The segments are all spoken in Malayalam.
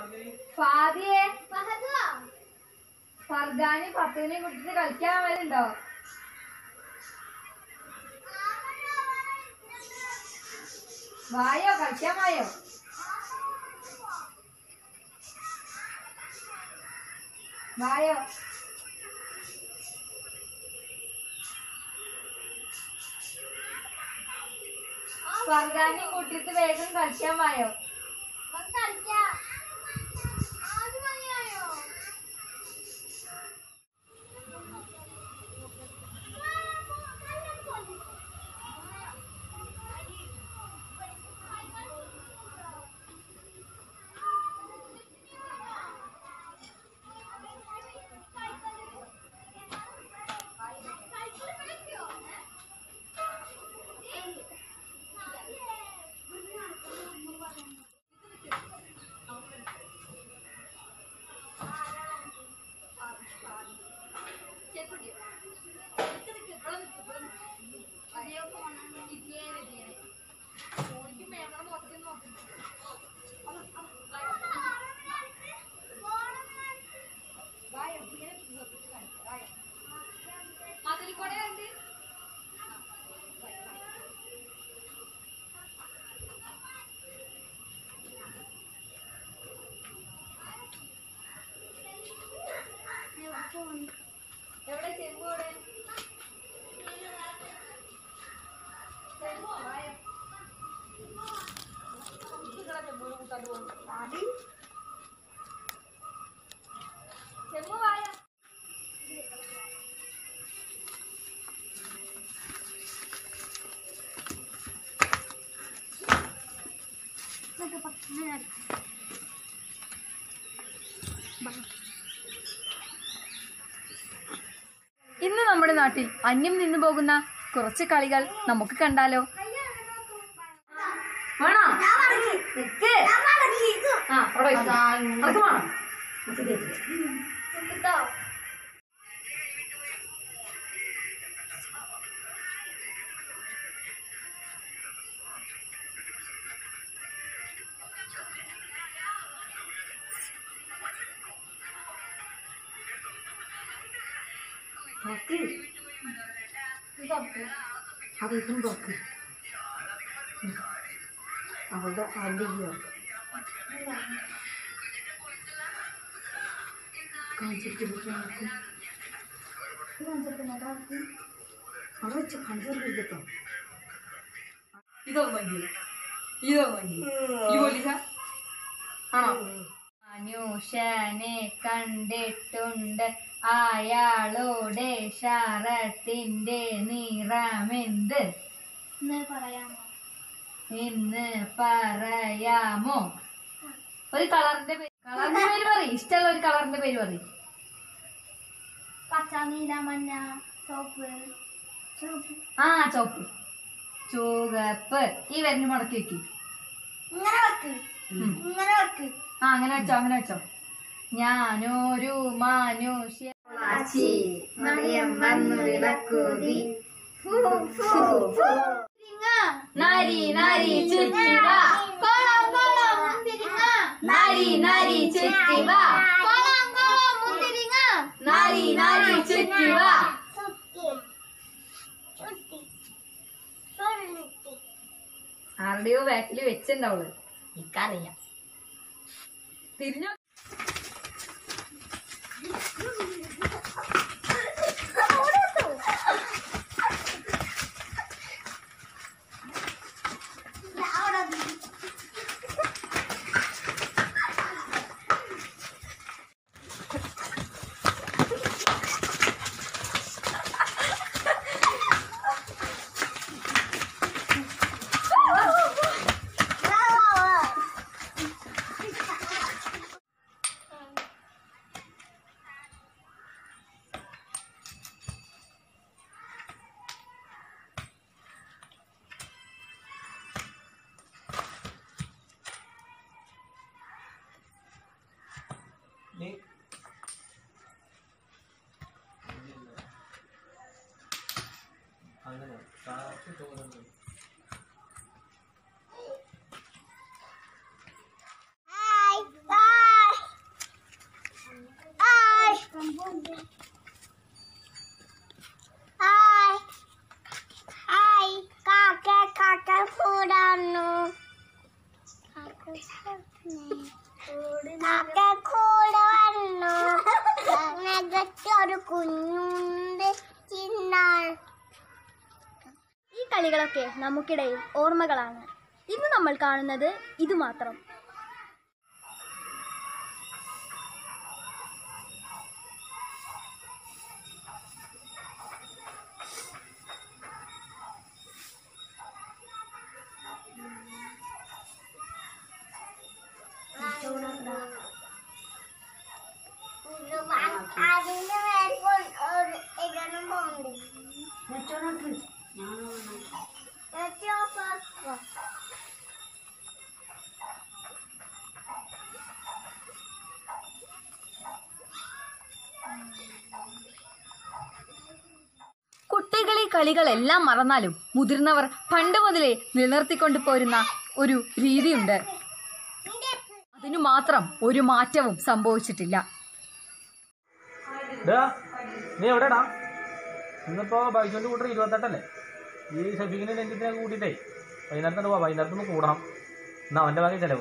ഫാദിയെ ഫർദാനി പത്തുവിനെ കുട്ടിച്ച് കളിക്കാൻ വരുന്നുണ്ടോ വായോ കളിക്കാൻ വായോ വായോ ഫർദാനി കുട്ടിച്ച് വേഗം കളിക്കാൻ വായോ അതിൽ കൂടെ ഉണ്ട് എവിടെ ചെമ്പ് എവിടെ ചെമ്പോ വായോ ചെമ്പ് വായോ ഇന്ന് നമ്മുടെ നാട്ടിൽ അന്യം നിന്നു പോകുന്ന കുറച്ച് കളികൾ നമുക്ക് കണ്ടാലോ വേണോ നിക്ക്. ആ അവിടെ വെക്ക്. അനക്ക് വേണോ? നോക്ക്. അത് ഇതും നോക്ക് ഉം. അവളുടെ അതിൻ്റെ ഈ നോക്ക് കാണിച്ചിട്ട് നോക്ക് അവിടെ വെച്ച് കണ്ടു കേട്ടോ ഇതോ മഞ്ഞ ഇതോ മഞ്ഞ ഈ പോലീസ ആണോ അനുഷനെ കണ്ടിട്ടുണ്ട് അയാളുടെ ഷറത്തിന്റെ നിറമെന്ത് എന്ന് പറയാമോ ഒരു കളറിന്റെ പേര് കളറിന്റെ പേര് പറയും ഇഷ്ടമുള്ള ഒരു കളറിന്റെ പേര് പറയും പച്ച നീല മഞ്ഞ ചോപ്പ് ആ ചോപ്പ് ചുവപ്പ് ഈ വരഞ്ഞ് മടക്കി വെക്കും ഇങ്ങനെ വെക്ക് ഇങ്ങനെ വെക്ക് ആ അങ്ങനെ വെച്ചോ അങ്ങനെ വെച്ചോ ഞാനൊരു മനുഷ്യ മറിയം വന്നു വിളക്കൂതി നരി നരി ചുറ്റി വാ കോളം കോളം മുന്തിരിങ്ങ നരി നരി ചുറ്റി വാ കോളം കോളം മുന്തിരിങ്ങ നരി നരി ചുറ്റി വാ ആരുടെയോ ബാക്കിൽ വെച്ചിണ്ടാവള് എനിക്കറിയാം തിരിഞ്ഞോ അങ്ങനെ കാറ്റ് തോന്നുന്നു Bye. Bye. കൂടെ വന്നു ഒരു കുഞ്ഞുണ്ട് ചിന്നാൾ ഈ കളികളൊക്കെ നമുക്കിടയിൽ ഓർമ്മകളാണ് ഇന്ന് നമ്മൾ കാണുന്നത് ഇത് മാത്രം അതിന് മേൽ ഇടണം പോണ്ട് കുട്ടികൾ ഈ കളികളെല്ലാം മറന്നാലും മുതിർന്നവർ പണ്ട് മുതലേ നിലനിർത്തിക്കൊണ്ടു പോരുന്ന ഒരു രീതിയുണ്ട് അതിനു മാത്രം ഒരു മാറ്റവും സംഭവിച്ചിട്ടില്ല ഡാ, നീ എവിടെടാ ഇന്നിപ്പോ ബൈജോന്റെ കൂട്ടർ ഇരുപത്തെട്ടല്ലേ ഈ ഷെഫീഖിനെ രഞ്ജിത്തിനെ കൂട്ടിട്ടേ വൈകുന്നേരത്തിന് പോവാ വൈകുന്നേരത്ത് ഒന്ന് കൂടണം എന്നാ അവന്റെ വക ചെലവ്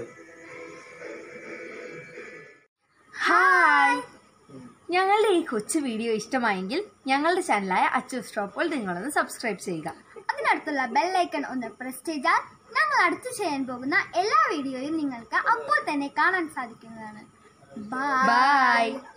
ഹായ് ഞങ്ങളുടെ ഈ കൊച്ചു വീഡിയോ ഇഷ്ടമായെങ്കിൽ ഞങ്ങളുടെ ചാനലായ അച്ചു സ്റ്റോപ്പോൾ നിങ്ങളൊന്ന് സബ്സ്ക്രൈബ് ചെയ്യുക അതിനടുത്തുള്ള ബെല്ലൈക്കൺ ഒന്ന് പ്രസ് ചെയ്താൽ ഞങ്ങൾ അടുത്ത് ചെയ്യാൻ പോകുന്ന എല്ലാ വീഡിയോയും നിങ്ങൾക്ക് അപ്പോൾ തന്നെ കാണാൻ സാധിക്കുന്നതാണ് ബൈ ബൈ